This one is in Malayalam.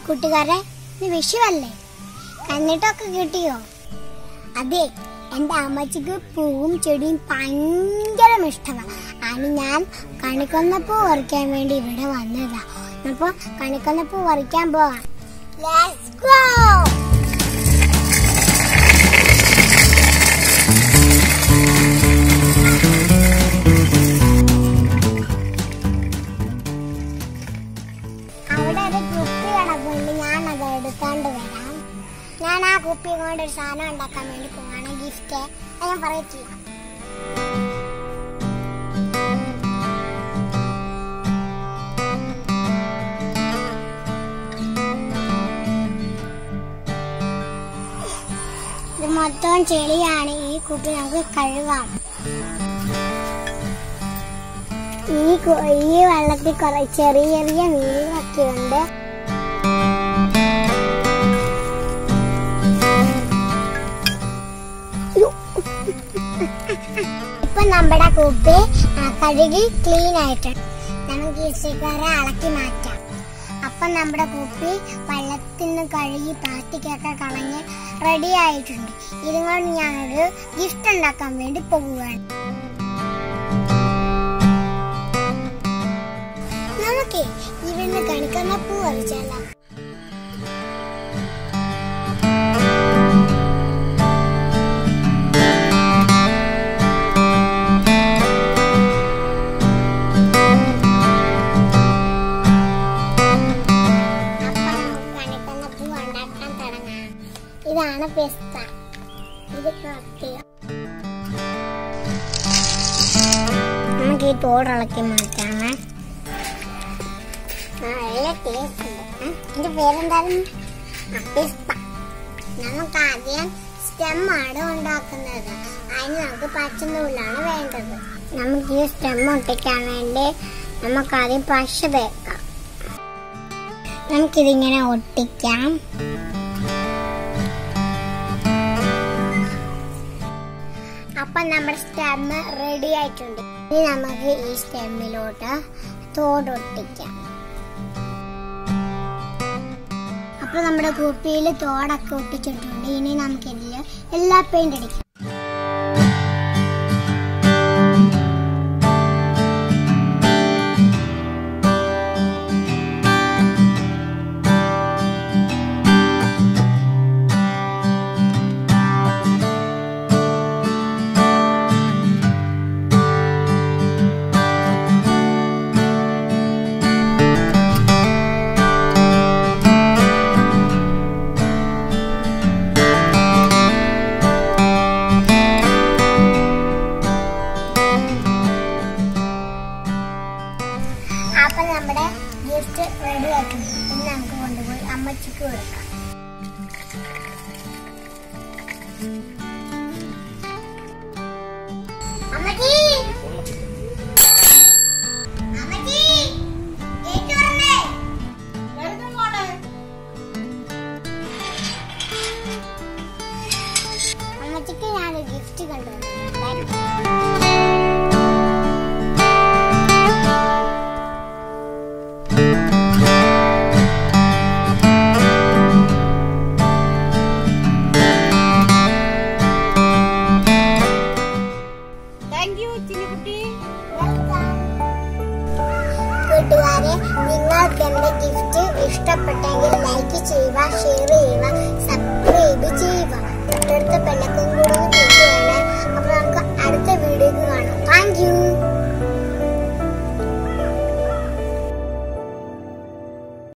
കൂട്ടുകാരെ ഇത് വിഷുവല്ലേ കന്നിട്ടൊക്കെ കിട്ടിയോ അതെ എന്റെ അമ്മച്ചിക്ക് പൂവും ചെടിയും ഭയങ്കര ഇഷ്ടമാണ് ആണ് ഞാൻ കണിക്കൊന്നപ്പൂ പറിക്കാൻ വേണ്ടി ഇവിടെ വന്നതാ അപ്പൊ കണിക്കൊന്നപ്പൂ പറിക്കാൻ പോവാം Let's go! അവിടെ ഒരു കുപ്പി കിടപ്പുണ്ട് ഞാൻ അത് എടുക്കാണ്ട് വരാം ഞാൻ ആ കുപ്പി കൊണ്ട് ഒരു സാധനം ഉണ്ടാക്കാൻ വേണ്ടി പോവാണ് ഗിഫ്റ്റ് അത് ഞാൻ പറയത്തില്ല ഇത് മൊത്തം ചെളിയാണ് ഈ കുപ്പി നമുക്ക് കഴുകാം ഈ കു- ഈ വെള്ളത്തിൽ കുറെ ചെറിയ ചെറിയ മീനുകളൊക്കെ ഉണ്ട് യ്യോ. ഇപ്പൊ നമ്മുടെ കുപ്പി ആ, കഴുകി ക്ലീൻ ആയിട്ടുണ്ട് നമുക്ക് ഈ സിഗര അളക്കി മാറ്റാം അപ്പൊ നമ്മുടെ കുപ്പി വെള്ളത്തിൽ നിന്ന് കഴുകി പ്ലാസ്റ്റിക് ഒക്കെ കളഞ്ഞ് റെഡി ആയിട്ടുണ്ട് ഇതുകൊണ്ട് ഞാനൊരു ഗിഫ്റ്റ് ഉണ്ടാക്കാൻ വേണ്ടി പോവുകയാണ് നമുക്ക് ഇവിടുന്ന് കണിക്കുന്ന പൂ പറിച്ചാലോ അപ്പൊ നമുക്ക് കണിക്കുന്ന പൂ ഉണ്ടാക്കാൻ തുടങ്ങാം ഇതാണ് പിസ്ത ഇത് കത്തി നമുക്ക് ഈ തോടിളക്കി മാറ്റാമേ നല്ല ടേസ്റ്റ് ഉണ്ട് ഉം. ഇതിന്റെ പേരെന്തായിരുന്നു ആ, പിസ്ത നമുക്ക് ആദ്യം സ്റ്റെമ്മാണ് ഉണ്ടാക്കുന്നത് അതിന് നമുക്ക് പച്ചനൂലാണ് വേണ്ടത് നമുക്ക് ഈ സ്റ്റെം ഒട്ടിക്കാൻ വേണ്ടി നമുക്ക് ആദ്യം പശ തേക്കാം നമുക്കിതിങ്ങനെ ഒട്ടിക്കാം അപ്പൊ നമ്മുടെ സ്റ്റെം റെഡി ആയിട്ടുണ്ട് ഇനി നമുക്ക് ഈ സ്റ്റെമ്മിലോട്ട് തോടൊട്ടിക്കാം അപ്പൊ നമ്മുടെ കുപ്പിയിൽ തോടൊക്കെ ഒട്ടിച്ചിട്ടുണ്ട് ഇനി നമുക്ക് ഇതിൽ എല്ലാ പെയിന്റ് അടിക്കാം അപ്പൊ നമ്മുടെ ഗിഫ്റ്റ് റെഡി ആയിട്ടുണ്ട് ഇനി നമുക്ക് കൊണ്ടുപോയി അമ്മച്ചിക്ക് കൊടുക്കാം അമ്മച്ചി അമ്മച്ചി ഗേറ്റ് തുറന്നേ അമ്മച്ചിക്ക് ഞാൻ ഗിഫ്റ്റ് കൊണ്ടുവന്നിട്ടുണ്ട് താങ്ക് യു ചിന്നുകുട്ടി കൂട്ടുകാരെ നിങ്ങൾക്ക് എന്റെ ഗിഫ്റ്റ് ഇഷ്ടപ്പെട്ടെങ്കിൽ ലൈക്ക് ചെയ്യുക ഷെയർ ചെയ്യുക സബ്സ്ക്രൈബ് ചെയ്യുക തൊട്ടടുത്ത പെണ്ണക്കും കൂടി